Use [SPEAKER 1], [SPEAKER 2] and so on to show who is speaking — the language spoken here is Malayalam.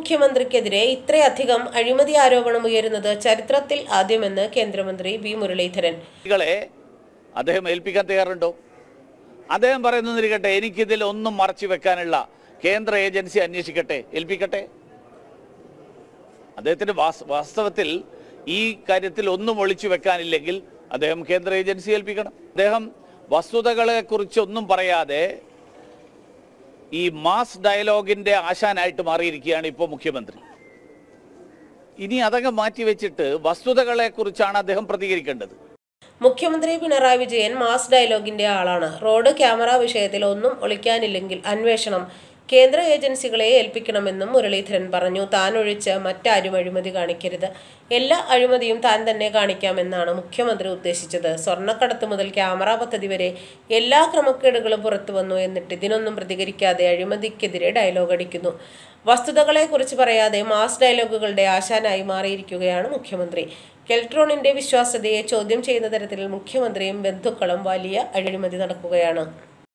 [SPEAKER 1] മുഖ്യമന്ത്രിക്കെതിരെ ഇത്രയധികം അഴിമതി ആരോപണം ഉയരുന്നത് ചരിത്രത്തിൽ ആദ്യമെന്ന് കേന്ദ്രമന്ത്രി വി മുരളീധരൻ
[SPEAKER 2] കളെ അദ്ദേഹം ഏൽപ്പിക്കാൻ തയ്യാറുണ്ടോ അദ്ദേഹം പറയുന്നതിരിക്കട്ടെ എനിക്കിതിൽ ഒന്നും മറച്ചു വെക്കാനുള്ള കേന്ദ്ര ഏജൻസി അന്വേഷിക്കട്ടെ ഏൽപ്പിക്കട്ടെ അദ്ദേഹത്തിന് വാസ്- വാസ്തവത്തിൽ ഈ കാര്യത്തിൽ ഒന്നും ഒളിച്ചു വെക്കാനില്ലെങ്കിൽ അദ്ദേഹം കേന്ദ്ര ഏജൻസി ഏൽപ്പിക്കണം അദ്ദേഹം വസ്തുതകളെ കുറിച്ച് ഒന്നും പറയാതെ ഈ മാസ് ഡയലോഗിന്റെ ആശാനായിട്ട് മാറിയിരിക്കുകയാണ് ഇപ്പോൾ മുഖ്യമന്ത്രി ഇനി അതങ്ങ് മാറ്റിവെച്ചിട്ട് വസ്തുതകളെ കുറിച്ചാണ് അദ്ദേഹം പ്രതികരിക്കേണ്ടത്
[SPEAKER 1] മുഖ്യമന്ത്രി പിണറായി വിജയൻ മാസ് ഡയലോഗിന്റെ ആളാണ് റോഡ് ക്യാമറ വിഷയത്തിൽ ഒന്നും ഒളിക്കാനില്ലെങ്കിൽ അന്വേഷണം കേന്ദ്ര ഏജൻസികളെ ഏൽപ്പിക്കണമെന്നും മുരളീധരൻ പറഞ്ഞു താൻ ഒഴിച്ച് മറ്റാരും അഴിമതി കാണിക്കരുത് എല്ലാ അഴിമതിയും താൻ തന്നെ കാണിക്കാമെന്നാണ് മുഖ്യമന്ത്രി ഉദ്ദേശിച്ചത് സ്വർണ്ണക്കടത്ത് മുതൽ ക്യാമറ പദ്ധതി വരെ എല്ലാ ക്രമക്കേടുകളും പുറത്തു വന്നു എന്നിട്ട് ഇതിനൊന്നും പ്രതികരിക്കാതെ അഴിമതിക്കെതിരെ ഡയലോഗ് അടിക്കുന്നു വസ്തുതകളെക്കുറിച്ച് പറയാതെ മാസ് ഡയലോഗുകളുടെ ആശാനായി മാറിയിരിക്കുകയാണ് മുഖ്യമന്ത്രി കെൽട്രോണിന്റെ വിശ്വാസ്യതയെ ചോദ്യം ചെയ്യുന്ന തരത്തിൽ മുഖ്യമന്ത്രിയും ബന്ധുക്കളും വലിയ അഴിമതി നടക്കുകയാണ്